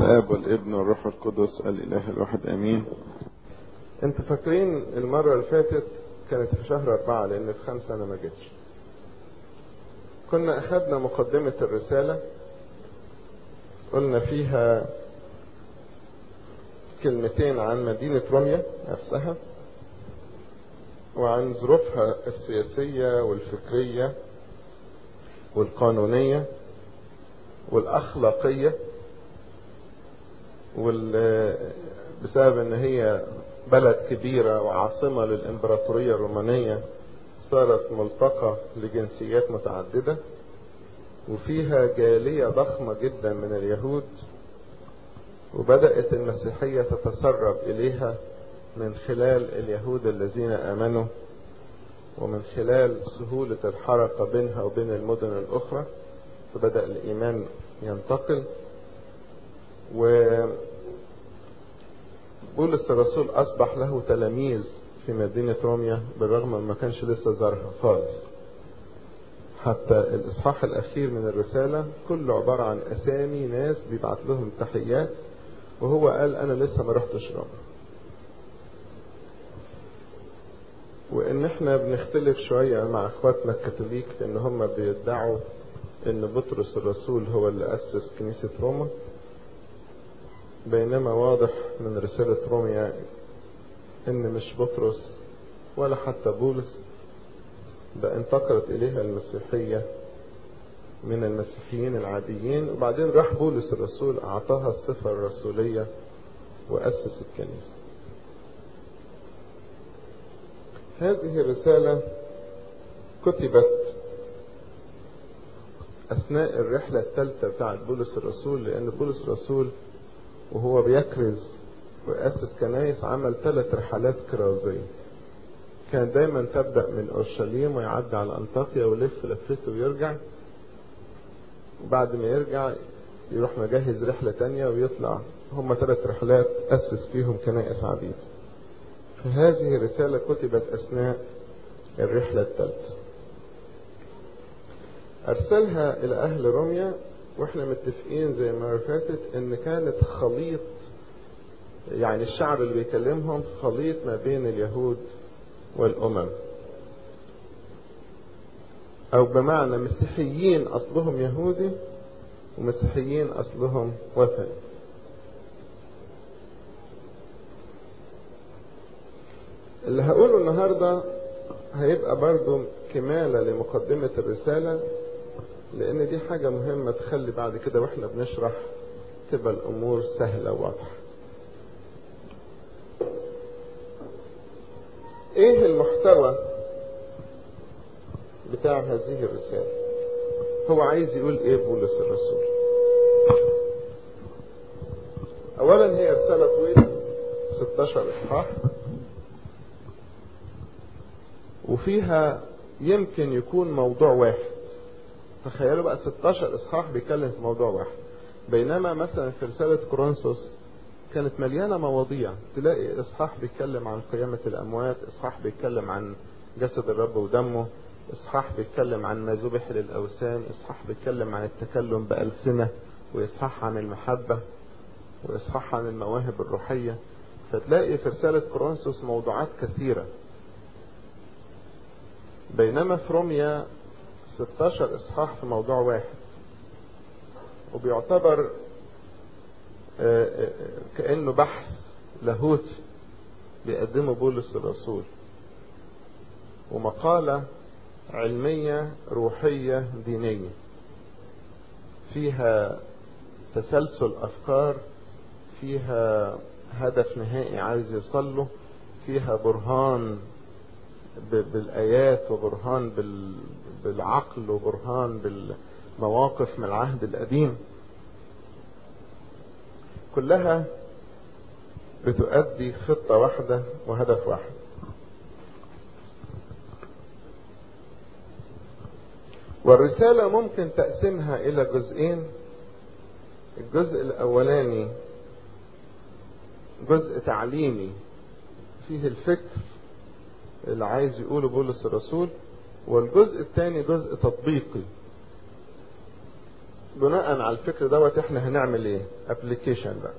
الآب والابن والروح القدس الإله الواحد آمين انتوا فاكرين المرة اللي فاتت كانت في شهر أربعة لأن في خمسة أنا ما جيتش. كنا أخذنا مقدمة الرسالة قلنا فيها كلمتين عن مدينة روميا نفسها وعن ظروفها السياسية والفكرية والقانونية والأخلاقية وال بسبب ان هي بلد كبيرة وعاصمة للإمبراطورية الرومانية صارت ملتقى لجنسيات متعددة وفيها جالية ضخمة جدا من اليهود وبدأت المسيحية تتسرب إليها من خلال اليهود الذين آمنوا ومن خلال سهولة الحركة بينها وبين المدن الأخرى فبدأ الإيمان ينتقل و بولس الرسول أصبح له تلاميذ في مدينة روميا بالرغم من ما كانش لسه زارها خالص حتى الإصحاح الأخير من الرسالة كله عبارة عن أسامي ناس بيبعت لهم تحيات وهو قال أنا لسه ما رحتش روما وإن إحنا بنختلف شوية مع إخواتنا الكاثوليك لأن هم بيدعوا إن بطرس الرسول هو اللي أسس كنيسة روما بينما واضح من رسالة روميا ان مش بطرس ولا حتى بولس ده انتقلت اليها المسيحية من المسيحيين العاديين وبعدين راح بولس الرسول اعطاها الصفة الرسولية واسس الكنيسة هذه الرسالة كتبت اثناء الرحلة الثالثة بتاعت بولس الرسول لان بولس الرسول وهو بيكرز ويأسس كنايس عمل ثلاث رحلات كرازية كان دايما تبدأ من أورشليم ويعدي على أنطاكيا ويلف لفته ويرجع وبعد ما يرجع يروح مجهز رحلة تانية ويطلع هم ثلاث رحلات أسس فيهم كنائس عديدة فهذه الرسالة كتبت أثناء الرحلة الثالثة أرسلها إلى أهل روميا واحنا متفقين زي ما فاتت ان كانت خليط يعني الشعب اللي بيكلمهم خليط ما بين اليهود والامم او بمعنى مسيحيين اصلهم يهودي ومسيحيين اصلهم وثني اللي هقوله النهارده هيبقى برضو كمالة لمقدمة الرسالة لان دي حاجة مهمة تخلي بعد كده واحنا بنشرح تبقى الامور سهلة وواضحة ايه المحتوى بتاع هذه الرسالة هو عايز يقول ايه بولس الرسول اولا هي رسالة طويلة 16 اصحاح وفيها يمكن يكون موضوع واحد تخيلوا بقى 16 اصحاح بيتكلم في موضوع واحد بينما مثلا في رسالة كورنثوس كانت مليانة مواضيع تلاقي اصحاح بيتكلم عن قيامة الاموات اصحاح بيتكلم عن جسد الرب ودمه اصحاح بيتكلم عن ما ذبح للاوثان اصحاح بيتكلم عن التكلم بألسنة واصحاح عن المحبة واصحاح عن المواهب الروحية فتلاقي في رسالة كورنثوس موضوعات كثيرة بينما في روميا 16 اصحاح في موضوع واحد وبيعتبر كأنه بحث لاهوتي بيقدمه بولس الرسول ومقالة علمية روحية دينية فيها تسلسل أفكار فيها هدف نهائي عايز يوصل له فيها برهان بالآيات وبرهان بالعقل وبرهان بالمواقف من العهد القديم كلها بتؤدي خطة واحدة وهدف واحد والرسالة ممكن تقسمها إلى جزئين الجزء الأولاني جزء تعليمي فيه الفكر اللي عايز يقوله بولس الرسول والجزء الثاني جزء تطبيقي بناء على الفكر دوت احنا هنعمل ايه ابلكيشن بقى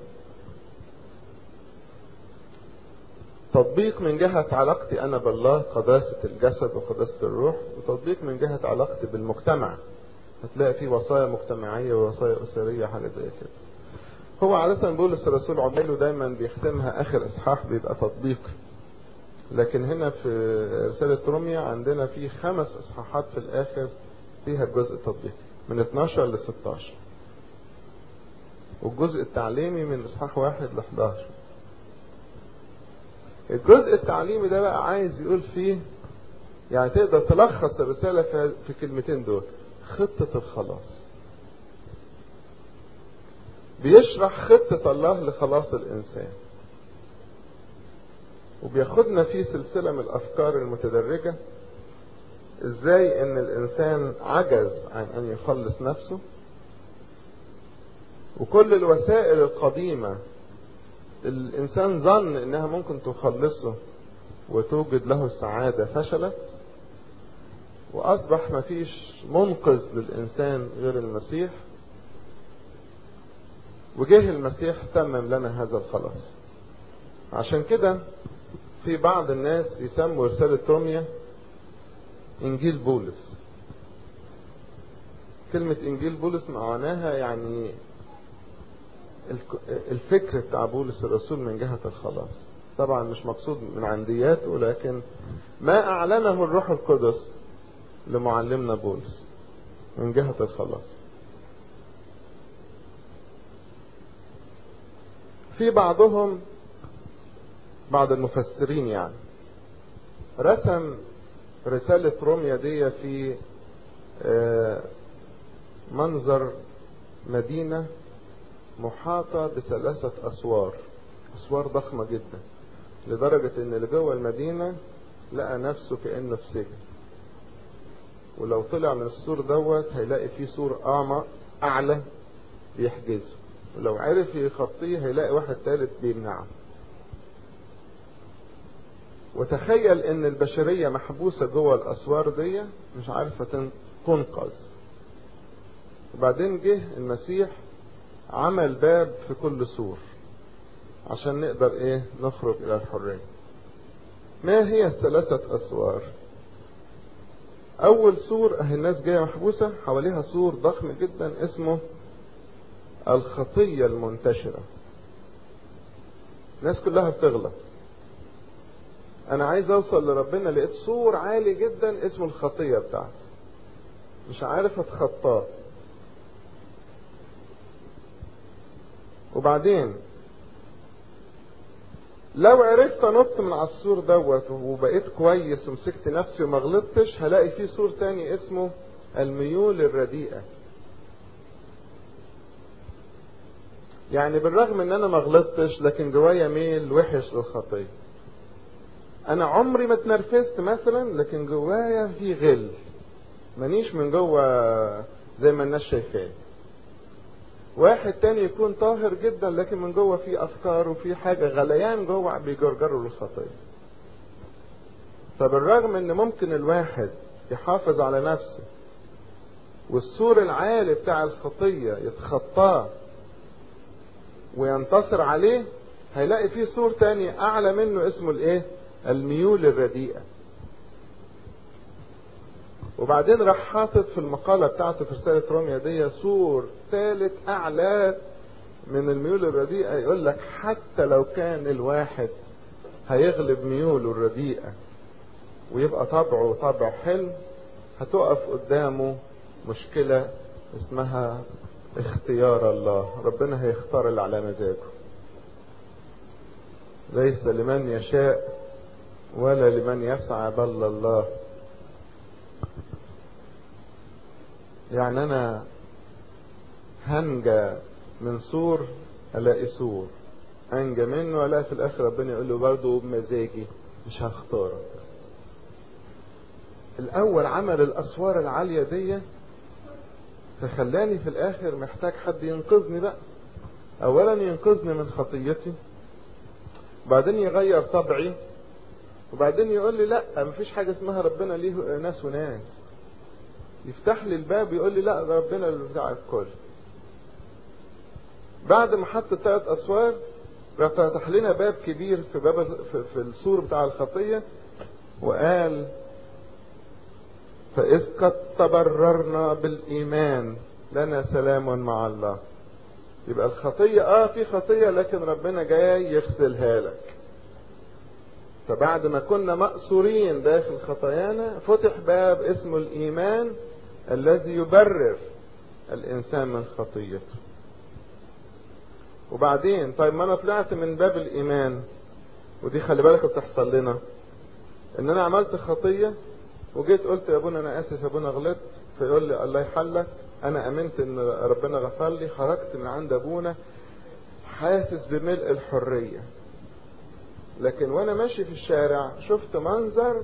تطبيق من جهة علاقتي أنا بالله قداسة الجسد وقداسة الروح وتطبيق من جهة علاقتي بالمجتمع هتلاقي فيه وصايا مجتمعية ووصايا أسرية حاجة زي كده هو عادة بولس الرسول عماله دايما بيختمها آخر إصحاح بيبقى تطبيق لكن هنا في رسالة روميا عندنا في خمس إصحاحات في الآخر فيها الجزء التطبيقي من 12 ل 16 والجزء التعليمي من إصحاح واحد ل 11 الجزء التعليمي ده بقى عايز يقول فيه يعني تقدر تلخص الرسالة في كلمتين دول خطة الخلاص بيشرح خطة الله لخلاص الإنسان وبياخدنا في سلسلة من الأفكار المتدرجة إزاي إن الإنسان عجز عن أن يخلص نفسه وكل الوسائل القديمة الإنسان ظن إنها ممكن تخلصه وتوجد له السعادة فشلت وأصبح مفيش منقذ للإنسان غير المسيح وجه المسيح تمم لنا هذا الخلاص عشان كده في بعض الناس يسموا رسالة روميا إنجيل بولس كلمة إنجيل بولس معناها يعني الفكر بتاع بولس الرسول من جهة الخلاص طبعا مش مقصود من عندياته لكن ما أعلنه الروح القدس لمعلمنا بولس من جهة الخلاص في بعضهم بعض المفسرين يعني رسم رسالة روميا دي في منظر مدينة محاطة بثلاثة أسوار أسوار ضخمة جدا لدرجة إن اللي جوه المدينة لقى نفسه كأنه في سجن ولو طلع من السور دوت هيلاقي فيه سور أعمق أعلى بيحجزه ولو عرف يخطيه هيلاقي واحد ثالث بيمنعه وتخيل ان البشرية محبوسة جوه الاسوار دي مش عارفة تنقذ وبعدين جه المسيح عمل باب في كل سور عشان نقدر ايه نخرج الى الحرية ما هي الثلاثة اسوار اول سور اهي الناس جاية محبوسة حواليها سور ضخم جدا اسمه الخطية المنتشرة الناس كلها بتغلط انا عايز اوصل لربنا لقيت سور عالي جدا اسمه الخطية بتاعتي مش عارف اتخطاه وبعدين لو عرفت انط من على السور دوت وبقيت كويس ومسكت نفسي وما غلطتش هلاقي في سور تاني اسمه الميول الرديئة يعني بالرغم ان انا ما غلطتش لكن جوايا ميل وحش للخطيه انا عمري ما اتنرفزت مثلا لكن جوايا في غل مانيش من جوه زي ما الناس شايفاه واحد تاني يكون طاهر جدا لكن من جوه في افكار وفي حاجه غليان جوه بيجرجره للخطيه فبالرغم ان ممكن الواحد يحافظ على نفسه والسور العالي بتاع الخطيه يتخطاه وينتصر عليه هيلاقي فيه سور تاني اعلى منه اسمه الايه الميول الرديئة وبعدين راح حاطط في المقالة بتاعته في رسالة روميا دي سور ثالث أعلى من الميول الرديئة يقول لك حتى لو كان الواحد هيغلب ميوله الرديئة ويبقى طبعه طبع حلم هتقف قدامه مشكلة اسمها اختيار الله ربنا هيختار اللي على مزاجه ليس لمن يشاء ولا لمن يسعى بل الله يعني انا هنجى من سور الاقي سور انجى منه الاقي في الاخر ربنا يقول له برضه بمزاجي مش هختارك الاول عمل الاسوار العاليه دي فخلاني في الاخر محتاج حد ينقذني بقى اولا ينقذني من خطيتي بعدين يغير طبعي وبعدين يقول لي لا مفيش حاجه اسمها ربنا ليه ناس وناس يفتح لي الباب يقول لي لا ده ربنا اللي بتاع الكل بعد ما حط الثلاث اسوار راح فتح لنا باب كبير في باب في, في السور بتاع الخطيه وقال فإذ قد تبررنا بالإيمان لنا سلام مع الله يبقى الخطية اه في خطية لكن ربنا جاي يغسلها لك فبعد ما كنا مأسورين داخل خطايانا فتح باب اسمه الإيمان الذي يبرر الإنسان من خطيته وبعدين طيب ما أنا طلعت من باب الإيمان ودي خلي بالك بتحصل لنا إن أنا عملت خطية وجيت قلت يا ابونا أنا آسف يا ابونا غلطت فيقول لي الله يحلك أنا آمنت إن ربنا غفر لي خرجت من عند أبونا حاسس بملء الحرية لكن وانا ماشي في الشارع شفت منظر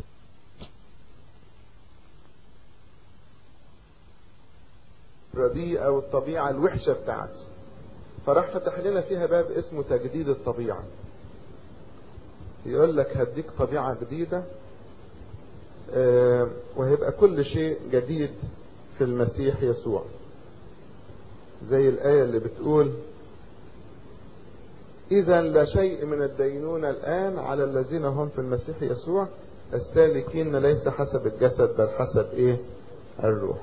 رديئة والطبيعة الوحشة بتاعتي فراح فتح لنا فيها باب اسمه تجديد الطبيعة يقول لك هديك طبيعة جديدة وهيبقى كل شيء جديد في المسيح يسوع زي الآية اللي بتقول إذا لا شيء من الدينونة الآن على الذين هم في المسيح يسوع السالكين ليس حسب الجسد بل حسب إيه؟ الروح.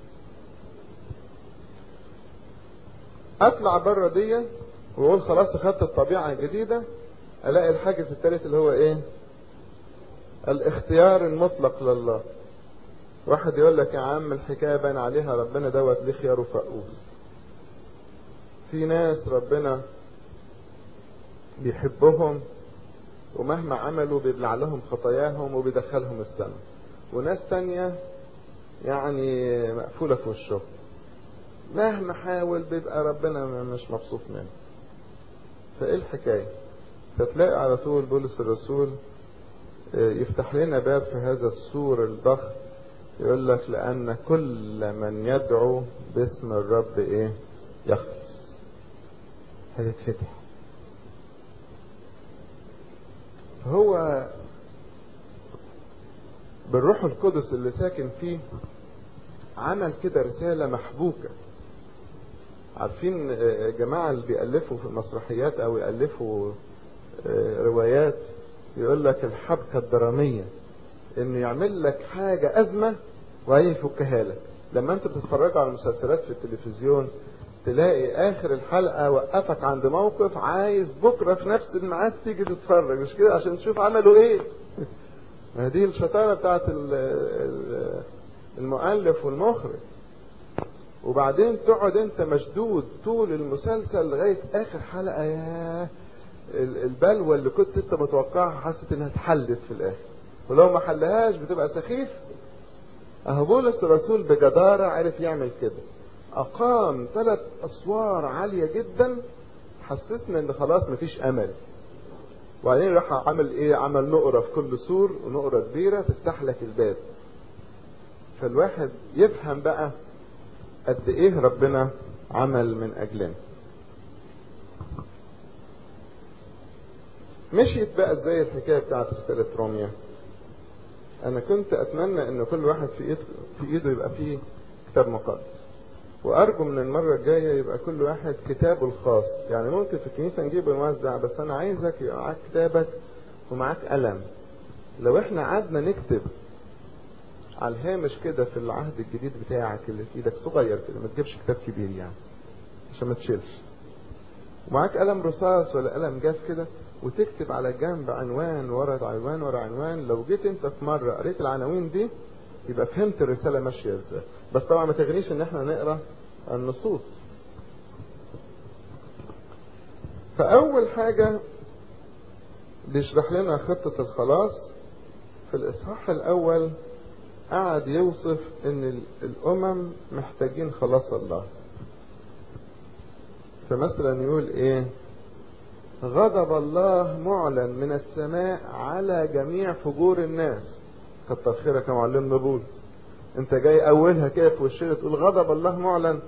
أطلع بره دي وأقول خلاص أخدت الطبيعة الجديدة ألاقي الحاجز الثالث اللي هو إيه؟ الاختيار المطلق لله. واحد يقول لك يا عم الحكاية باين عليها ربنا دوت ليه خيار وفقوس. في ناس ربنا بيحبهم ومهما عملوا بيبلع لهم خطاياهم وبيدخلهم السماء وناس تانية يعني مقفولة في وشهم مهما حاول بيبقى ربنا مش مبسوط منه فايه الحكاية فتلاقي على طول بولس الرسول يفتح لنا باب في هذا السور الضخم يقول لك لأن كل من يدعو باسم الرب ايه يخلص هتتفتح هو بالروح القدس اللي ساكن فيه عمل كده رسالة محبوكة عارفين جماعة اللي بيألفوا في المسرحيات أو يألفوا روايات يقول لك الحبكة الدرامية إنه يعمل لك حاجة أزمة وهيفكها لك لما أنت بتتفرجوا على المسلسلات في التلفزيون تلاقي اخر الحلقه وقفك عند موقف عايز بكره في نفس الميعاد تيجي تتفرج مش كده عشان تشوف عملوا ايه ما دي الشطاره بتاعت المؤلف والمخرج وبعدين تقعد انت مشدود طول المسلسل لغايه اخر حلقه يا البلوه اللي كنت انت متوقعها حاسس انها اتحلت في الاخر ولو ما حلهاش بتبقى سخيف اهو بولس الرسول بجداره عرف يعمل كده أقام ثلاث أسوار عالية جدا حسسنا إن خلاص مفيش أمل. وبعدين راح عمل إيه؟ عمل نقرة في كل سور ونقرة كبيرة تفتح لك الباب. فالواحد يفهم بقى قد إيه ربنا عمل من أجلنا. مشيت بقى ازاي الحكايه بتاعت رساله روميا انا كنت اتمنى ان كل واحد في ايده في ايده يبقى فيه كتاب مقدس وارجو من المره الجايه يبقى كل واحد كتابه الخاص يعني ممكن في الكنيسه نجيب ونوزع بس انا عايزك يبقى معاك كتابك ومعاك قلم لو احنا قعدنا نكتب على الهامش كده في العهد الجديد بتاعك اللي في ايدك صغير كده ما تجيبش كتاب كبير يعني عشان ما تشيلش ومعاك قلم رصاص ولا قلم جاف كده وتكتب على جنب عنوان ورا عنوان ورا عنوان لو جيت انت في مره قريت العناوين دي يبقى فهمت الرساله ماشيه ازاي بس طبعا ما تغنيش ان احنا نقرا النصوص فاول حاجه بيشرح لنا خطه الخلاص في الاصحاح الاول قعد يوصف ان الامم محتاجين خلاص الله فمثلا يقول ايه غضب الله معلن من السماء على جميع فجور الناس كتر خيرك يا معلمنا بولس انت جاي اولها كده في وشنا تقول غضب الله معلن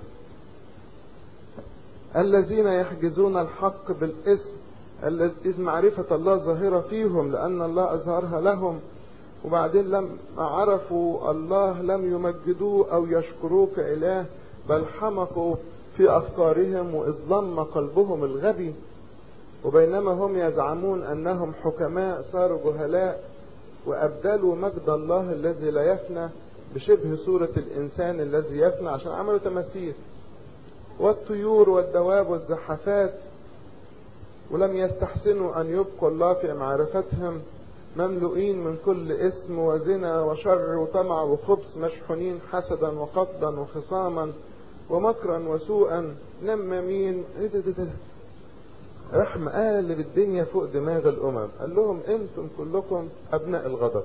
الذين يحجزون الحق بالاسم إذ معرفة الله ظاهرة فيهم لأن الله أظهرها لهم وبعدين لما عرفوا الله لم يمجدوه أو يشكروه كإله بل حمقوا في أفكارهم وإذ ضم قلبهم الغبي وبينما هم يزعمون أنهم حكماء صاروا جهلاء وأبدلوا مجد الله الذي لا يفنى بشبه صورة الإنسان الذي يفنى عشان عملوا تماثيل والطيور والدواب والزحافات ولم يستحسنوا أن يبقوا الله في معرفتهم مملوئين من كل اسم وزنا وشر وطمع وخبث مشحونين حسدا وقصدا وخصاما ومكرا وسوءا نمامين ايه ده ده ده راح مقالب الدنيا فوق دماغ الامم قال لهم انتم كلكم ابناء الغضب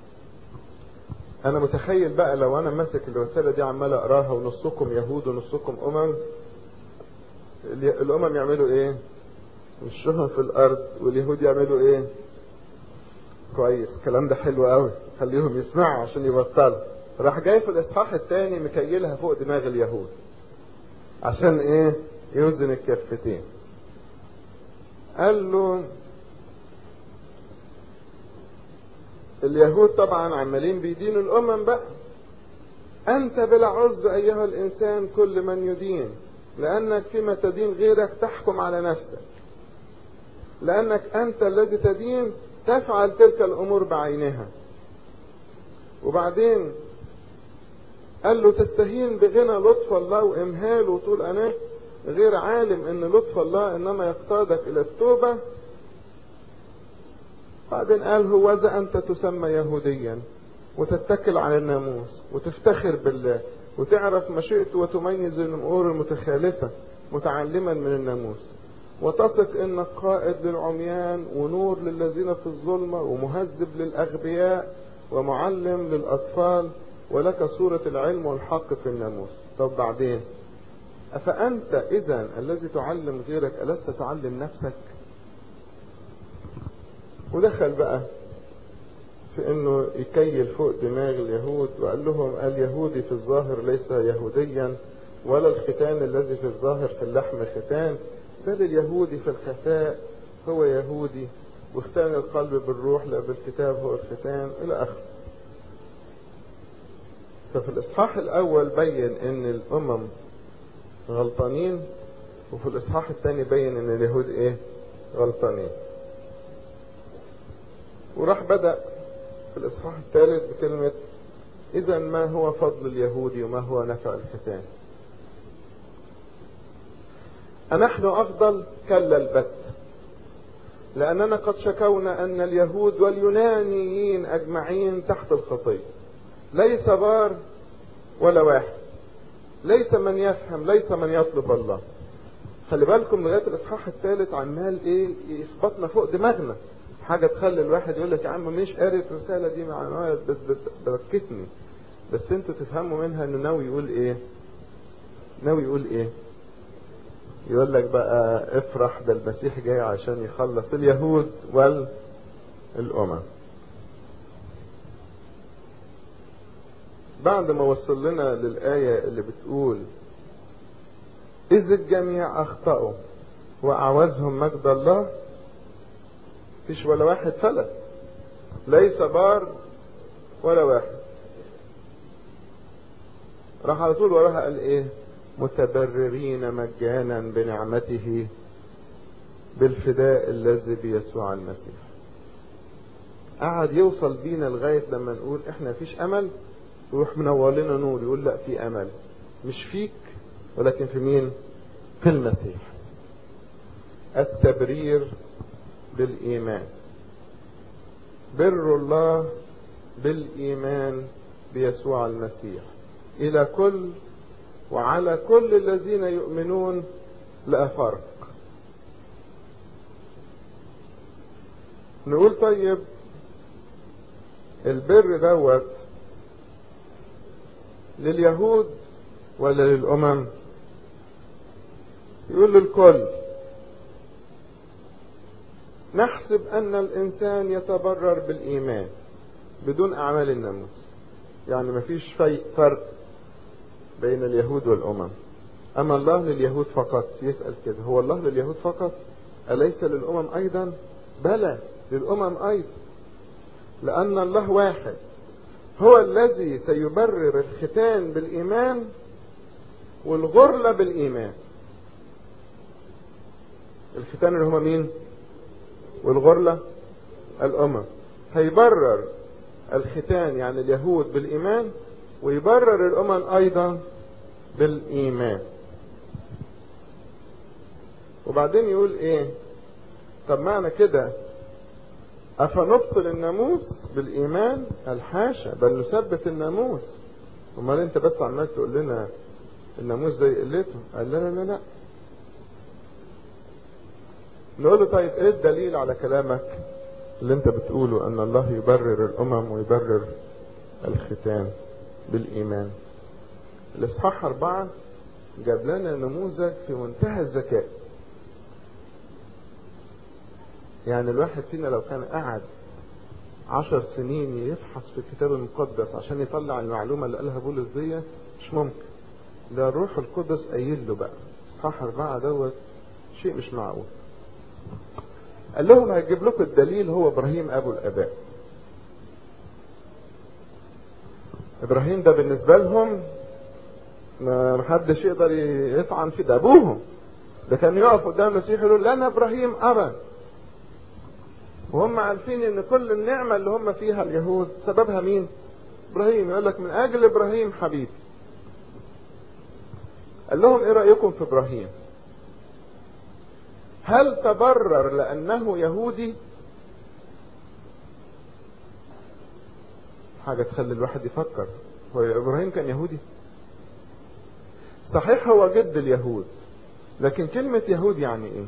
انا متخيل بقى لو انا ماسك الرساله دي عمال اقراها ونصكم يهود ونصكم امم الامم يعملوا ايه وشهم في الارض واليهود يعملوا ايه كويس الكلام ده حلو قوي خليهم يسمعوا عشان يبطلوا راح جاي في الاصحاح الثاني مكيلها فوق دماغ اليهود عشان ايه يوزن الكفتين قال له اليهود طبعا عمالين بيدينوا الامم بقى انت بلا عذر ايها الانسان كل من يدين لانك فيما تدين غيرك تحكم على نفسك لانك انت الذي تدين تفعل تلك الامور بعينها وبعدين قال له تستهين بغنى لطف الله وامهاله وطول اناه غير عالم ان لطف الله انما يقتادك الى التوبة بعدين قال هو ذا انت تسمى يهوديا وتتكل على الناموس وتفتخر بالله وتعرف مشيئته وتميز الامور المتخالفة متعلما من الناموس وتثق انك قائد للعميان ونور للذين في الظلمة ومهذب للاغبياء ومعلم للاطفال ولك صورة العلم والحق في الناموس طب بعدين أفأنت إذا الذي تعلم غيرك ألست تعلم نفسك ودخل بقى في انه يكيل فوق دماغ اليهود وقال لهم اليهودي في الظاهر ليس يهوديا ولا الختان الذي في الظاهر في اللحم ختان بل اليهودي في الخفاء هو يهودي واختان القلب بالروح لا بالكتاب هو الختان الى اخره ففي الاصحاح الاول بين ان الامم غلطانين وفي الاصحاح الثاني بين ان اليهود ايه غلطانين وراح بدأ في الاصحاح الثالث بكلمة اذا ما هو فضل اليهودي وما هو نفع الختان أنحن أفضل كلا البت لأننا قد شكونا أن اليهود واليونانيين أجمعين تحت الخطية ليس بار ولا واحد ليس من يفهم ليس من يطلب الله خلي بالكم لغايه الاصحاح الثالث عمال ايه يخبطنا فوق دماغنا حاجه تخلي الواحد يقول لك يا عم مش قاري الرساله دي مع بس بركتني بس انتوا تفهموا منها انه ناوي يقول ايه ناوي يقول ايه يقول لك بقى افرح ده المسيح جاي عشان يخلص اليهود والامم بعد ما وصل لنا للآية اللي بتقول إذ الجميع أخطأوا وأعوزهم مجد الله فيش ولا واحد فلت ليس بار ولا واحد راح على طول وراها قال ايه متبررين مجانا بنعمته بالفداء الذي بيسوع المسيح قعد يوصل بينا لغاية لما نقول احنا مفيش امل يروح منور لنا نور يقول لا في امل مش فيك ولكن في مين في المسيح التبرير بالايمان بر الله بالايمان بيسوع المسيح الى كل وعلى كل الذين يؤمنون لا فرق نقول طيب البر دوت لليهود ولا للأمم يقول للكل نحسب أن الإنسان يتبرر بالإيمان بدون أعمال الناموس يعني مفيش فرق بين اليهود والأمم أما الله لليهود فقط يسأل كده هو الله لليهود فقط أليس للأمم أيضا بلى للأمم أيضا لأن الله واحد هو الذي سيبرر الختان بالإيمان والغرلة بالإيمان الختان اللي هما مين والغرلة الأمم هيبرر الختان يعني اليهود بالإيمان ويبرر الأمم أيضا بالإيمان وبعدين يقول إيه طب معنى كده أفنبطل الناموس بالإيمان الحاشا بل نثبت الناموس امال انت بس عمال تقول لنا الناموس زي قلته قال لا لا لا لا نقول له طيب ايه الدليل على كلامك اللي انت بتقوله ان الله يبرر الامم ويبرر الختان بالايمان الاصحاح اربعة جاب لنا نموذج في منتهى الذكاء يعني الواحد فينا لو كان قعد عشر سنين يفحص في الكتاب المقدس عشان يطلع المعلومة اللي قالها بولس دي مش ممكن ده الروح القدس قايل له بقى اصحاح أربعة دوت شيء مش معقول قال لهم هجيب لكم الدليل هو ابراهيم ابو الاباء ابراهيم ده بالنسبه لهم ما محدش يقدر يطعن فيه ده ابوهم ده كان يقف قدام المسيح يقول لنا ابراهيم ابا وهم عارفين ان كل النعمه اللي هم فيها اليهود سببها مين ابراهيم يقول لك من اجل ابراهيم حبيبي قال لهم ايه رايكم في ابراهيم هل تبرر لانه يهودي حاجه تخلي الواحد يفكر هو ابراهيم كان يهودي صحيح هو جد اليهود لكن كلمه يهود يعني ايه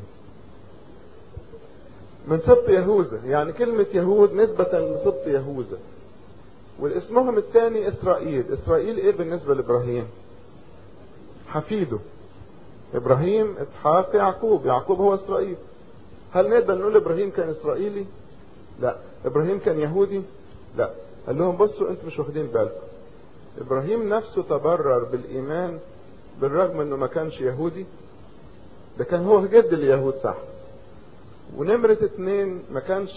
من سبط يهوذا يعني كلمة يهود نسبة لسبط يهوذا والاسمهم الثاني اسرائيل اسرائيل ايه بالنسبة لابراهيم حفيده ابراهيم اسحاق يعقوب يعقوب هو اسرائيل هل نقدر نقول ابراهيم كان اسرائيلي لا ابراهيم كان يهودي لا قال لهم بصوا انتوا مش واخدين بالكم ابراهيم نفسه تبرر بالايمان بالرغم انه ما كانش يهودي ده كان هو جد اليهود صح ونمرة اتنين ما كانش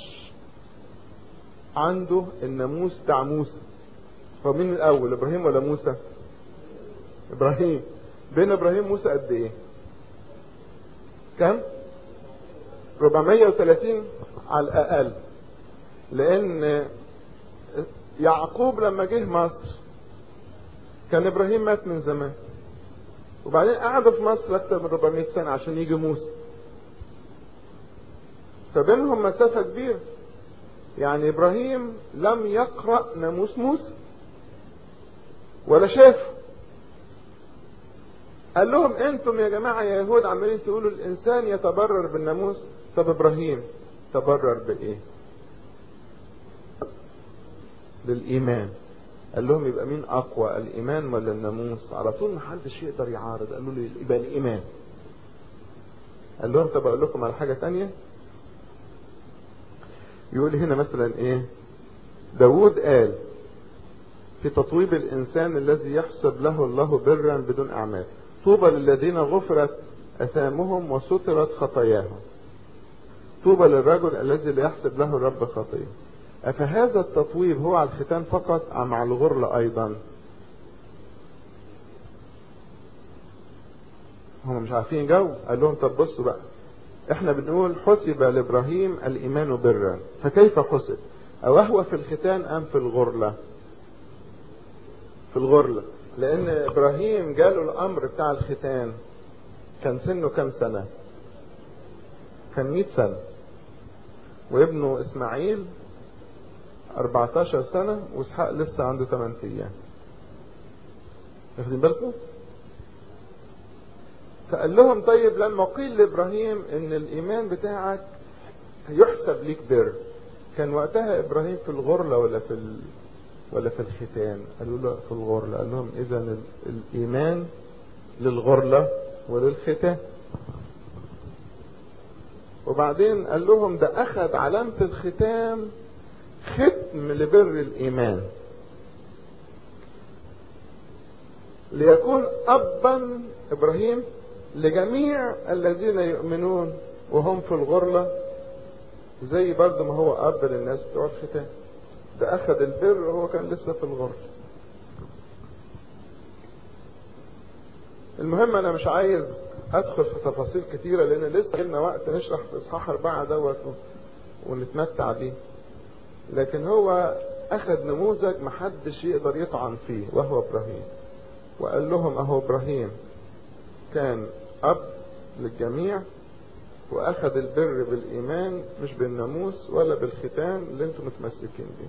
عنده الناموس بتاع موسى هو مين الاول ابراهيم ولا موسى ابراهيم بين ابراهيم وموسى قد ايه كم 430 على الاقل لان يعقوب لما جه مصر كان ابراهيم مات من زمان وبعدين قعدوا في مصر اكثر من 400 سنه عشان يجي موسى فبينهم مسافة كبيرة يعني إبراهيم لم يقرأ ناموس موسى ولا شافه قال لهم انتم يا جماعة يا يهود عمالين تقولوا الإنسان يتبرر بالناموس طب إبراهيم تبرر بإيه؟ بالإيمان قال لهم يبقى مين أقوى الإيمان ولا الناموس؟ على طول ما حدش يقدر يعارض قالوا له يبقى الإيمان قال لهم طب أقول لكم على حاجة تانية يقول هنا مثلا ايه داود قال في تطويب الانسان الذي يحسب له الله برا بدون اعمال طوبى للذين غفرت اثامهم وسترت خطاياهم طوبى للرجل الذي لا يحسب له الرب خطيه افهذا التطويب هو على الختان فقط ام على الغرله ايضا هم مش عارفين جو قال لهم طب بصوا بقى احنا بنقول حسب لابراهيم الايمان برا فكيف حسب او هو في الختان ام في الغرلة في الغرلة لان ابراهيم جاله الامر بتاع الختان كان سنه كام سنة كان 100 سنة وابنه اسماعيل 14 سنة واسحاق لسه عنده 8 ايام واخدين بالكم فقال لهم طيب لما قيل لابراهيم ان الايمان بتاعك يحسب ليك بر كان وقتها ابراهيم في الغرله ولا في ال... ولا في الختان قالوا له في الغرله قال لهم اذا الايمان للغرله وللختان وبعدين قال لهم ده اخذ علامه الختام ختم لبر الايمان ليكون ابا ابراهيم لجميع الذين يؤمنون وهم في الغرلة زي برضه ما هو أب للناس بتوع الختان ده أخذ البر وهو كان لسه في الغرلة المهم انا مش عايز ادخل في تفاصيل كتيرة لان لسه لنا وقت نشرح في اصحاح اربعة دوت ونتمتع بيه لكن هو اخذ نموذج محدش يقدر يطعن فيه وهو ابراهيم وقال لهم اهو ابراهيم كان اب للجميع واخذ البر بالايمان مش بالناموس ولا بالختان اللي انتم متمسكين بيه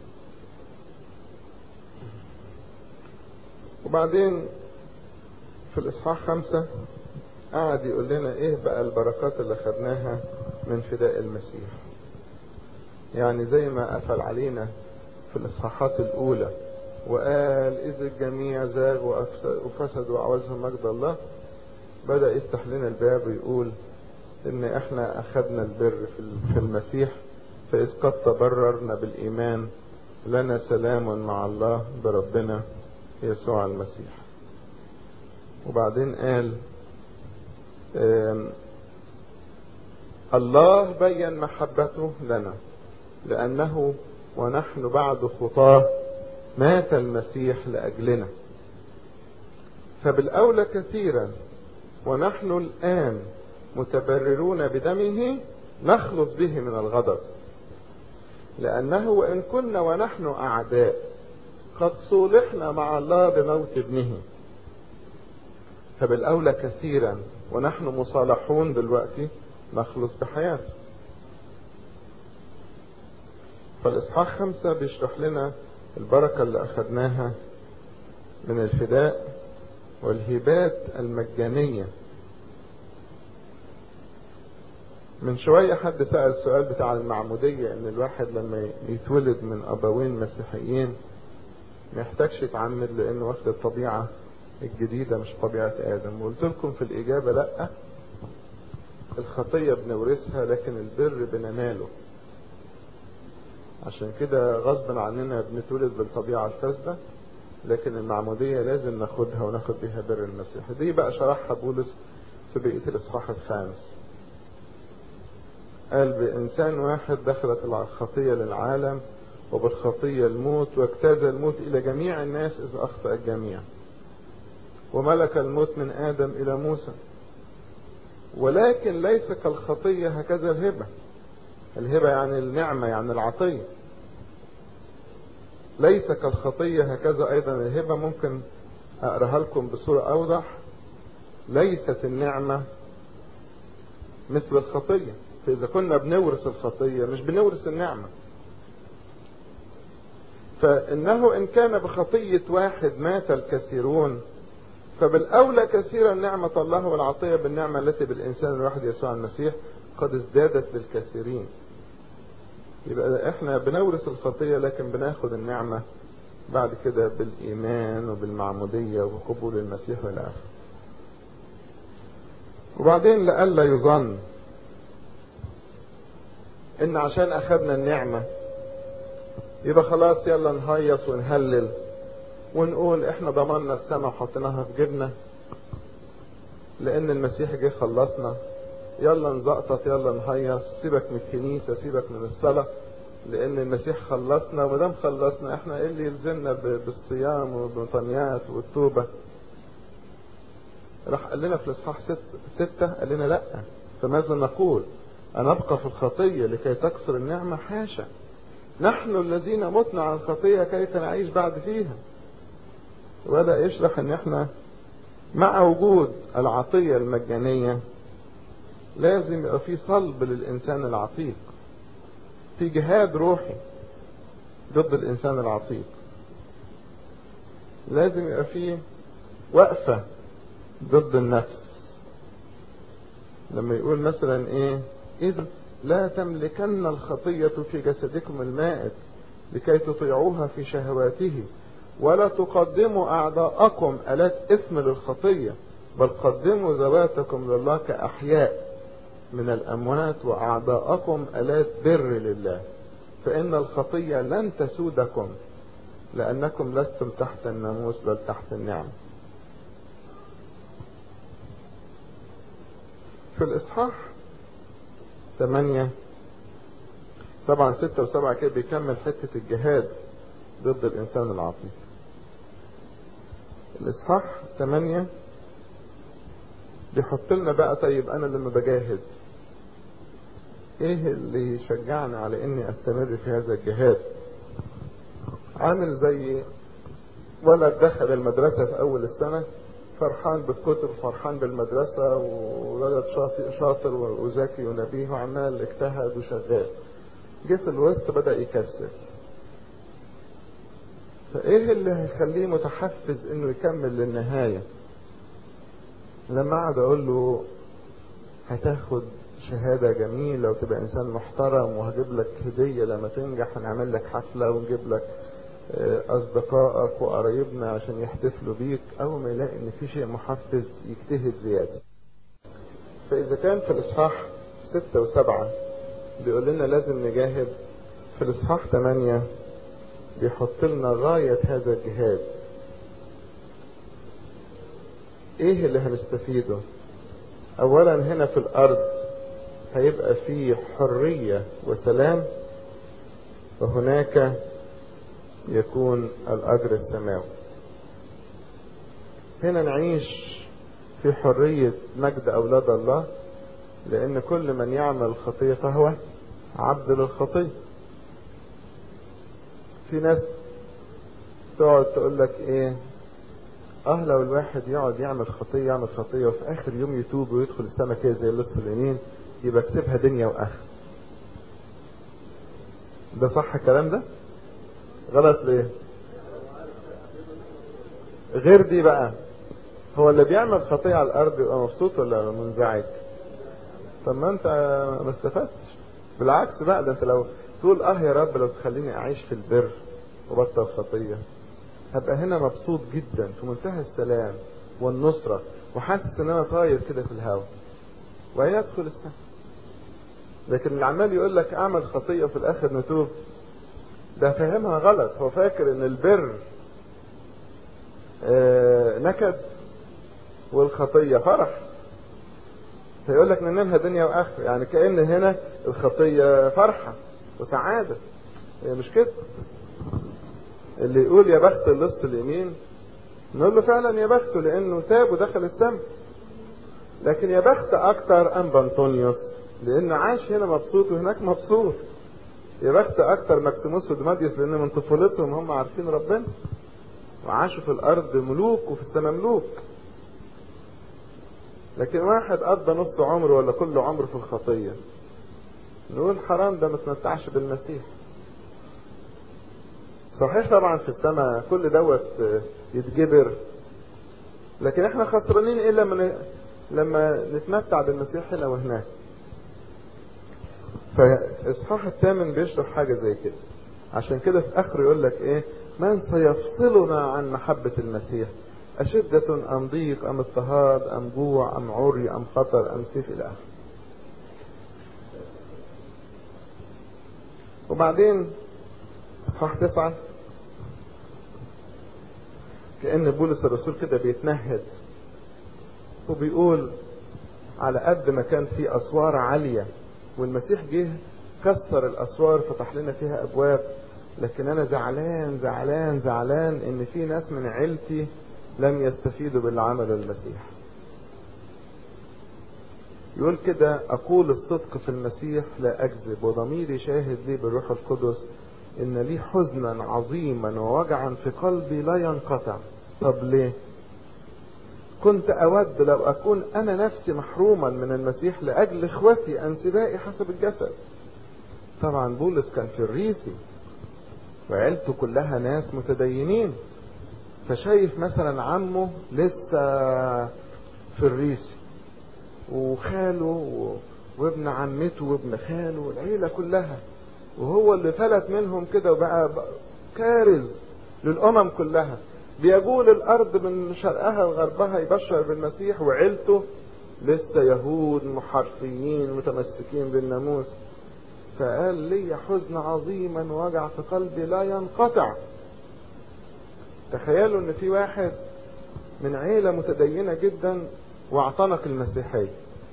وبعدين في الاصحاح خمسة قعد يقول لنا ايه بقى البركات اللي خدناها من فداء المسيح يعني زي ما قفل علينا في الاصحاحات الاولى وقال اذ الجميع زاغوا وفسدوا وعوزهم مجد الله بدأ يفتح لنا الباب ويقول ان احنا اخذنا البر في المسيح فاذ قد تبررنا بالايمان لنا سلام مع الله بربنا يسوع المسيح وبعدين قال الله بين محبته لنا لأنه ونحن بعد خطاه مات المسيح لأجلنا فبالأولى كثيرا ونحن الآن متبررون بدمه نخلص به من الغضب لأنه وإن كنا ونحن أعداء قد صولحنا مع الله بموت ابنه فبالأولى كثيرا ونحن مصالحون دلوقتي نخلص بحياته فالإصحاح خمسة بيشرح لنا البركة اللي أخذناها من الفداء والهبات المجانية من شوية حد سأل السؤال بتاع المعمودية ان الواحد لما يتولد من ابوين مسيحيين ما يحتاجش يتعمد لانه واخد الطبيعة الجديدة مش طبيعة ادم وقلت لكم في الاجابة لا الخطية بنورثها لكن البر بنناله عشان كده غصبا عننا بنتولد بالطبيعة الفاسدة لكن المعمودية لازم ناخدها وناخد بيها بر المسيح دي بقى شرحها بولس في بقية الاصحاح الخامس قال بإنسان واحد دخلت الخطية للعالم وبالخطية الموت واجتاز الموت إلى جميع الناس إذ أخطأ الجميع وملك الموت من آدم إلى موسى ولكن ليس كالخطية هكذا الهبة الهبة يعني النعمة يعني العطية ليس كالخطية هكذا أيضا الهبة ممكن أقرأها لكم بصورة أوضح ليست النعمة مثل الخطية فإذا كنا بنورث الخطية مش بنورث النعمة فإنه إن كان بخطية واحد مات الكثيرون فبالأولى كثيرا نعمة الله والعطية بالنعمة التي بالإنسان الواحد يسوع المسيح قد ازدادت للكثيرين يبقى احنا بنورث الخطية لكن بناخد النعمة بعد كده بالإيمان وبالمعمودية وقبول المسيح والى آخره وبعدين لئلا يظن ان عشان اخدنا النعمة يبقى خلاص يلا نهيص ونهلل ونقول احنا ضمننا السماء وحطيناها في جيبنا لان المسيح جه خلصنا يلا نزقطط يلا نهيص سيبك من الكنيسة سيبك من الصلاة لان المسيح خلصنا ومدام خلصنا احنا ايه اللي يلزمنا بالصيام والمطنيات والتوبة راح قال لنا في الاصحاح ستة قال لنا لا فماذا نقول أنبقى في الخطية لكي تكسر النعمة حاشا نحن الذين متنا عن الخطية كيف نعيش بعد فيها وبدأ يشرح ان احنا مع وجود العطية المجانية لازم يبقى في صلب للإنسان العتيق في جهاد روحي ضد الإنسان العتيق لازم يبقى في وقفة ضد النفس لما يقول مثلا ايه إذ لا تملكن الخطية في جسدكم المائت لكي تطيعوها في شهواته ولا تقدموا أعداءكم آلات إثم للخطية بل قدموا ذواتكم لله كأحياء من الأموات وأعداءكم آلات بر لله فإن الخطية لن تسودكم لأنكم لستم تحت الناموس بل تحت النعم في الإصحاح ثمانية طبعا ستة وسبعة كده بيكمل حتة الجهاد ضد الإنسان العاطفي الإصحاح ثمانية بيحط لنا بقى طيب انا لما بجاهد ايه اللي يشجعني على اني استمر في هذا الجهاد عامل زي ولد دخل المدرسة في اول السنة فرحان بالكتب فرحان بالمدرسة وولد شاطر, شاطر وذكي ونبيه وعمال اجتهد وشغال جه في الوسط بدأ يكسل فايه اللي هيخليه متحفز انه يكمل للنهاية لما اقعد اقول له هتاخد شهادة جميلة وتبقى انسان محترم وهجيب لك هدية لما تنجح هنعمل لك حفلة ونجيب لك اصدقائك وقرايبنا عشان يحتفلوا بيك اول ما يلاقي ان في شيء محفز يجتهد زيادة فاذا كان في الاصحاح ستة وسبعة بيقول لنا لازم نجاهد في الاصحاح ثمانية بيحط لنا غاية هذا الجهاد ايه اللي هنستفيده اولا هنا في الارض هيبقى فيه حرية وسلام وهناك يكون الاجر السماوي هنا نعيش في حرية مجد اولاد الله لان كل من يعمل خطية فهو عبد للخطية في ناس تقعد تقول لك ايه اه لو الواحد يقعد يعمل خطية يعمل خطية وفي اخر يوم يتوب ويدخل السما كده زي اللص اليمين يبقى كسبها دنيا واخر ده صح الكلام ده غلط ليه غير دي بقى هو اللي بيعمل خطية على الارض يبقى مبسوط ولا منزعج طب ما انت ما استفدتش بالعكس بقى ده انت لو تقول اه يا رب لو تخليني اعيش في البر وبطل خطية هبقى هنا مبسوط جدا في منتهى السلام والنصرة وحاسس ان انا طاير كده في الهواء ويدخل السماء لكن اللي عمال يقول لك اعمل خطية وفي الاخر نتوب ده فاهمها غلط هو فاكر ان البر آه نكد والخطية فرح فيقول لك ننامها دنيا واخره يعني كأن هنا الخطية فرحة وسعادة هي مش كده اللي يقول يا بخت اللص اليمين نقول له فعلا يا بخته لانه تاب ودخل السماء لكن يا بخت اكتر ام بنطونيوس لانه عاش هنا مبسوط وهناك مبسوط يا بخت اكتر مكسيموس ودماديوس لان من طفولتهم هم عارفين ربنا وعاشوا في الارض ملوك وفي السماء ملوك لكن واحد قضى نص عمره ولا كل عمره في الخطيه نقول حرام ده ما تمتعش بالمسيح صحيح طبعا في السماء كل دوت يتجبر لكن احنا خسرانين ايه لما لما نتمتع بالمسيح هنا وهناك فاصحاح الثامن بيشرح حاجه زي كده عشان كده في اخره يقول لك ايه من سيفصلنا عن محبه المسيح أشدة أم ضيق أم اضطهاد أم جوع أم عري أم خطر أم سيف إلى آخره وبعدين اصحاح تسعة كأن بولس الرسول كده بيتنهد وبيقول على قد ما كان في أسوار عالية والمسيح جه كسر الأسوار فتح لنا فيها أبواب لكن أنا زعلان زعلان زعلان إن في ناس من عيلتي لم يستفيدوا باللي عمله المسيح يقول كده أقول الصدق في المسيح لا أكذب وضميري شاهد لي بالروح القدس إن لي حزنا عظيما ووجعا في قلبي لا ينقطع طب ليه كنت أود لو أكون أنا نفسي محروما من المسيح لأجل إخوتي أنسبائي حسب الجسد طبعا بولس كان في الريسي وعيلته كلها ناس متدينين فشايف مثلا عمه لسه في الريسي وخاله وابن عمته وابن خاله والعيلة كلها وهو اللي فلت منهم كده وبقى كارز للأمم كلها بيجول الأرض من شرقها وغربها يبشر بالمسيح وعيلته لسه يهود محرفيين متمسكين بالناموس فقال لي حزن عظيما وجع في قلبي لا ينقطع تخيلوا ان في واحد من عيلة متدينة جدا واعتنق المسيحية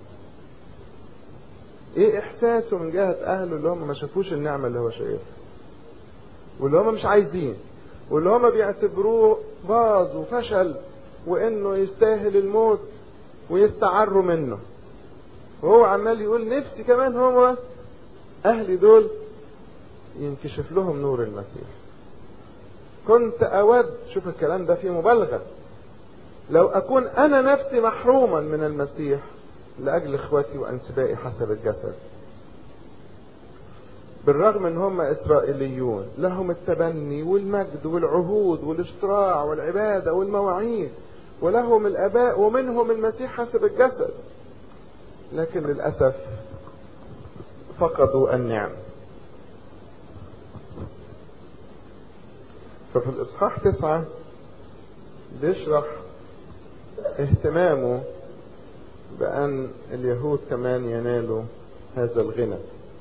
ايه احساسه من جهة اهله اللي هم ما شافوش النعمة اللي هو شايفها واللي هم مش عايزين واللي هم بيعتبروه باظ وفشل وانه يستاهل الموت ويستعروا منه وهو عمال يقول نفسي كمان هو اهلي دول ينكشف لهم نور المسيح كنت اود شوف الكلام ده فيه مبالغه لو اكون انا نفسي محروما من المسيح لاجل اخواتي وانسبائي حسب الجسد بالرغم ان هم اسرائيليون لهم التبني والمجد والعهود والاشتراع والعباده والمواعيد ولهم الاباء ومنهم المسيح حسب الجسد لكن للاسف فقدوا النعم ففي الاصحاح تسعه بيشرح اهتمامه بأن اليهود كمان ينالوا هذا الغنى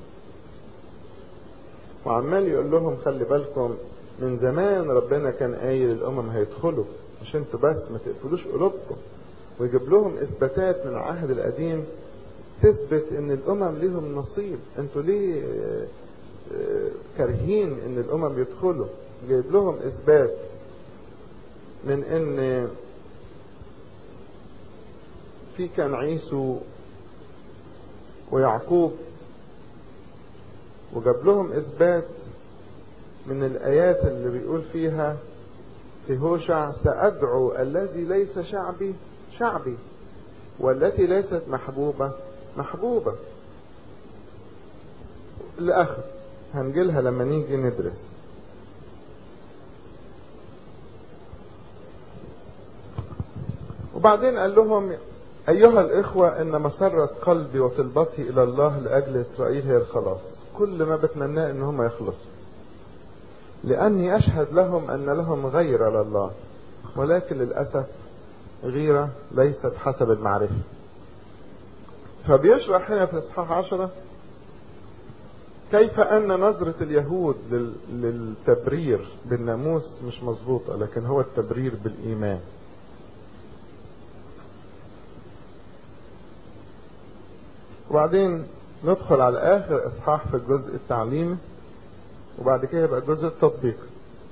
وعمال يقول لهم خلي بالكم من زمان ربنا كان قايل الأمم هيدخلوا مش انتوا بس ما تقفلوش قلوبكم ويجيب لهم إثباتات من العهد القديم تثبت ان الأمم ليهم نصيب انتوا ليه كارهين ان الأمم يدخلوا جايب لهم إثبات من ان في كان عيسو ويعقوب وجاب لهم اثبات من الايات اللي بيقول فيها في هوشع سادعو الذي ليس شعبي شعبي والتي ليست محبوبه محبوبه لاخر هنجيلها لما نيجي ندرس وبعدين قال لهم أيها الإخوة إن مسرة قلبي وطلبتي إلى الله لأجل إسرائيل هي الخلاص كل ما بتمناه إن هم يخلصوا لأني أشهد لهم أن لهم غير لله ولكن للأسف غيرة ليست حسب المعرفة فبيشرح هنا في إصحاح عشرة كيف أن نظرة اليهود للتبرير بالناموس مش مظبوطة لكن هو التبرير بالإيمان وبعدين ندخل على اخر اصحاح في الجزء التعليمي وبعد كده يبقى الجزء التطبيقي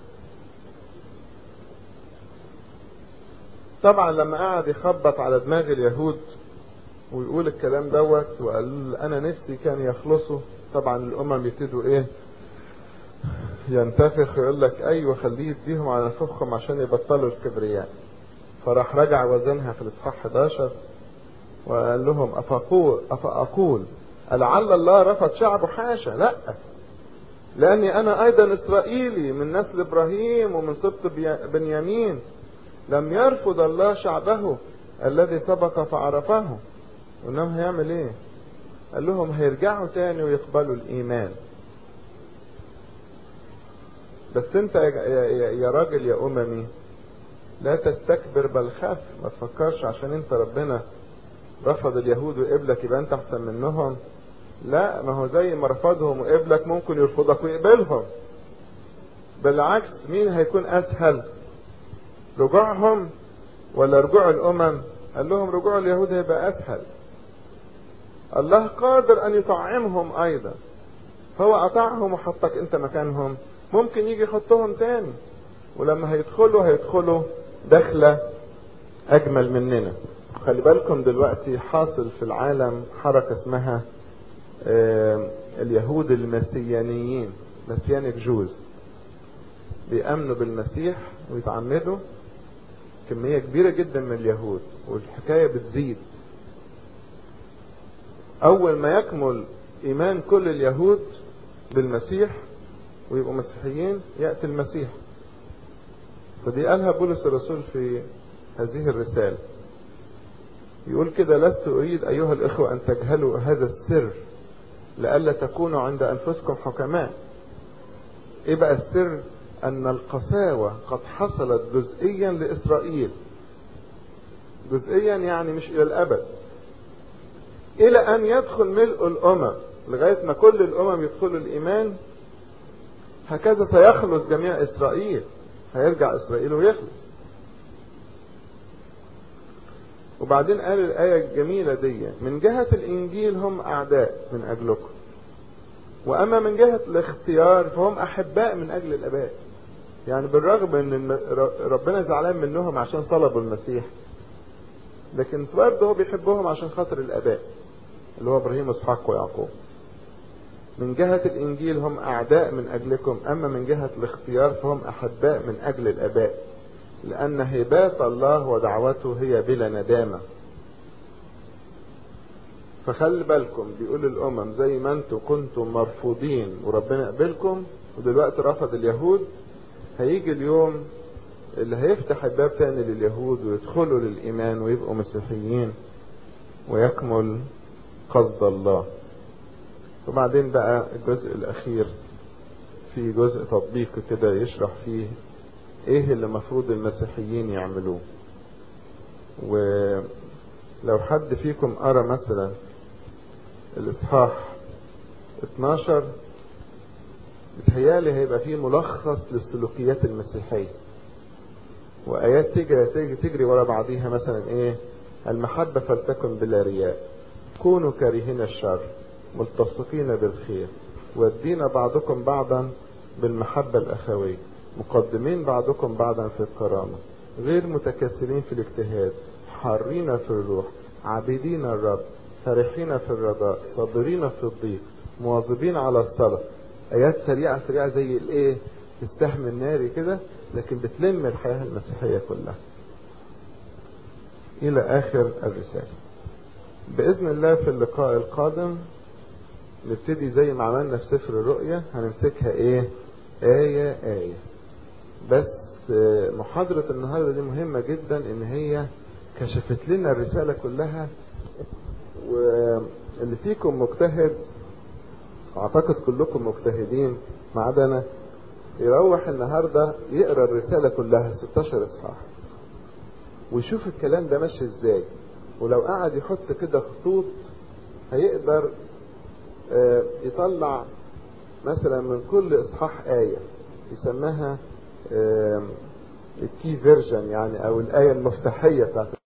طبعا لما قعد يخبط على دماغ اليهود ويقول الكلام دوت وقال انا نفسي كان يخلصوا طبعا الامم يبتدوا ايه ينتفخ ويقول لك ايوه خليه يديهم على نفخهم عشان يبطلوا الكبرياء فراح رجع وزنها في الاصحاح 11 وقال لهم أفأقول, أفأقول لعل الله رفض شعبه حاشا لا لأني أنا أيضا إسرائيلي من نسل إبراهيم ومن سبط بنيامين لم يرفض الله شعبه الذي سبق فعرفه وإنهم هيعمل إيه قال لهم هيرجعوا تاني ويقبلوا الإيمان بس انت يا راجل يا أممي لا تستكبر بل خاف ما تفكرش عشان انت ربنا رفض اليهود وقبلك يبقى انت احسن منهم لا ما هو زي ما رفضهم وقبلك ممكن يرفضك ويقبلهم بالعكس مين هيكون اسهل رجوعهم ولا رجوع الامم قال لهم رجوع اليهود هيبقى اسهل الله قادر ان يطعمهم ايضا هو قطعهم وحطك انت مكانهم ممكن يجي يحطهم تاني ولما هيدخلوا هيدخلوا دخلة اجمل مننا خلي بالكم دلوقتي حاصل في العالم حركة اسمها اليهود المسيانيين مسيانيك جوز بيأمنوا بالمسيح ويتعمدوا كمية كبيرة جدا من اليهود والحكاية بتزيد أول ما يكمل إيمان كل اليهود بالمسيح ويبقوا مسيحيين يأتي المسيح فدي قالها بولس الرسول في هذه الرسالة يقول كده لست أريد أيها الإخوة أن تجهلوا هذا السر لئلا تكونوا عند أنفسكم حكماء إيه بقى السر أن القساوة قد حصلت جزئيا لإسرائيل جزئيا يعني مش إلى الأبد إلى أن يدخل ملء الأمم لغاية ما كل الأمم يدخلوا الإيمان هكذا سيخلص جميع إسرائيل هيرجع إسرائيل ويخلص وبعدين قال الآية الجميلة دي من جهة الإنجيل هم أعداء من أجلكم وأما من جهة الاختيار فهم أحباء من أجل الآباء يعني بالرغم أن ربنا زعلان منهم عشان صلبوا المسيح لكن برضه هو بيحبهم عشان خاطر الآباء اللي هو إبراهيم وإسحاق ويعقوب من جهة الإنجيل هم أعداء من أجلكم أما من جهة الاختيار فهم أحباء من أجل الآباء لأن هبات الله ودعوته هي بلا ندامة فخلي بالكم بيقول الأمم زي ما أنتم كنتم مرفوضين وربنا قبلكم ودلوقتي رفض اليهود هيجي اليوم اللي هيفتح الباب تاني لليهود ويدخلوا للإيمان ويبقوا مسيحيين ويكمل قصد الله وبعدين بقى الجزء الأخير في جزء تطبيقي كده يشرح فيه ايه اللي المفروض المسيحيين يعملوه ولو حد فيكم قرا مثلا الاصحاح 12 بتهيالي هيبقى فيه ملخص للسلوكيات المسيحية وآيات تجري, تجري, تجري ورا بعضيها مثلا ايه المحبة فلتكن بلا رياء كونوا كارهين الشر ملتصقين بالخير ودين بعضكم بعضا بالمحبة الأخوية مقدمين بعضكم بعضا في الكرامة غير متكاسلين في الاجتهاد حارين في الروح عابدين الرب فرحين في الرجاء صابرين في الضيق مواظبين على الصلاة آيات سريعة سريعة زي الإيه السهم الناري كده لكن بتلم الحياة المسيحية كلها إلى آخر الرسالة بإذن الله في اللقاء القادم نبتدي زي ما عملنا في سفر الرؤيا هنمسكها إيه آية آية بس محاضرة النهاردة دي مهمة جدا ان هي كشفت لنا الرسالة كلها واللي فيكم مجتهد اعتقد كلكم مجتهدين ما عدا انا يروح النهاردة يقرا الرسالة كلها 16 اصحاح ويشوف الكلام ده ماشي ازاي ولو قعد يحط كده خطوط هيقدر يطلع مثلا من كل اصحاح آية يسماها الكي فيرجن يعني او الآية المفتاحية بتاعت